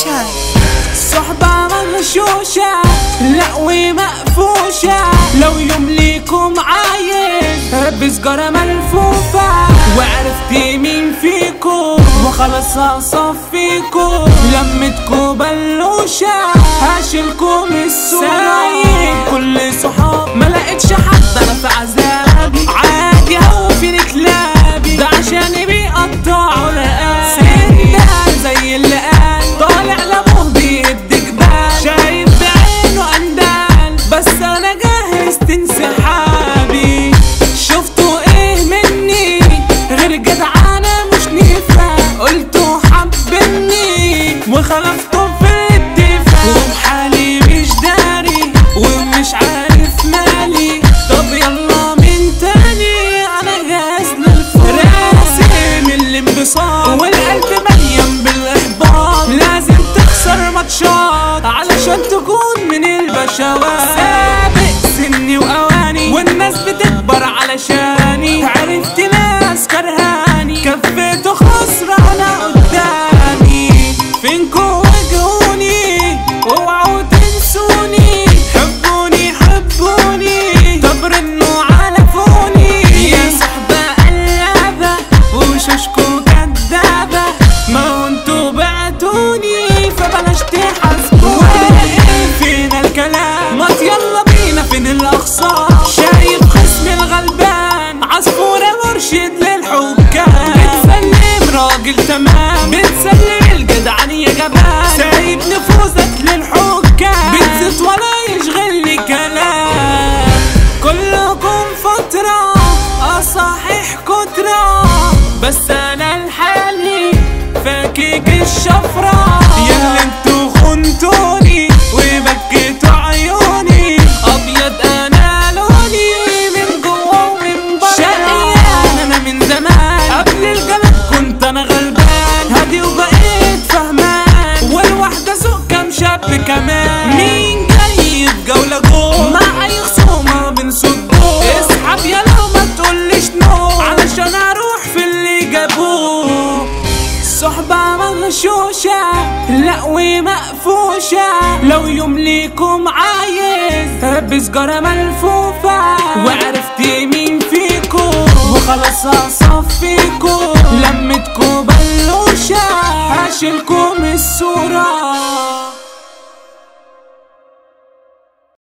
برودكشن صحبة مغشوشة لا ومقفوشة لو يوم ليكم عايز بسجارة ملفوفة وعرفت مين فيكم وخلاص هصفيكم لمتكم بلوشة هشيلكم السراير كل صحاب ما لقيتش حد انا في عذابي عادي هو في كلابي ده عشان بيقطعوا رقابي سندال زي اللي قال طالع لابوه بيد جبال شايف بعينه اندال بس انا جاهز تنسحابي شفتوا ايه مني غير جدعانة مش نيفة قلتوا حبني وخلفتوا في الدفاع وبحالي مش داري ومش عارف مالي طب يلا من تاني انا جاهز للفرق راسم الانبساط والقلب مليان بالاحباط لازم تخسر ماتشات علشان تكون من البشوات سابق سني واواني والناس بتكبر علشاني عرفت ناس كرهاني كفيته خسرانة قدامي فينكو وجهوني اوعوا تنسوني حبوني حبوني طب رنوا على فوني يا صحبة قلابة وشوشكو كدابة ما هو انتوا بعتوني فبلاش تحاسبوني فين الكلام ما يلا بينا فين الاخصام شايف خصمي الغلبان عصفورة مرشد للحكام بتسلم راجل تمام بتسلم الجدعان يا جبان سايب نفوذك للحكام بتزيد ولا يشغلني كلام كلكم فترة اه صحيح كترة بس انا الحالي فاكك الشفرة ياللي انتوا خنتوني وبكيتوا عيوني ابيض انا لوني من جوا ومن برا شقيان انا من زمان قبل الجلد كنت انا غلبان هادي وبقيت فهمان والواحدة سوق كام شاب كمان مين جاي في جولة جوه مع اي خصومة بنصدوه اسحب يلا ما تقوليش نو علشان اروح في اللي جابوه صحبة مغشوشة لا ومقفوشة لو يوم ليكم عايز بسجارة ملفوفة وعرفت مين فيكم وخلاص هصفيكم لمتكم بلوشة هشيلكم الصورة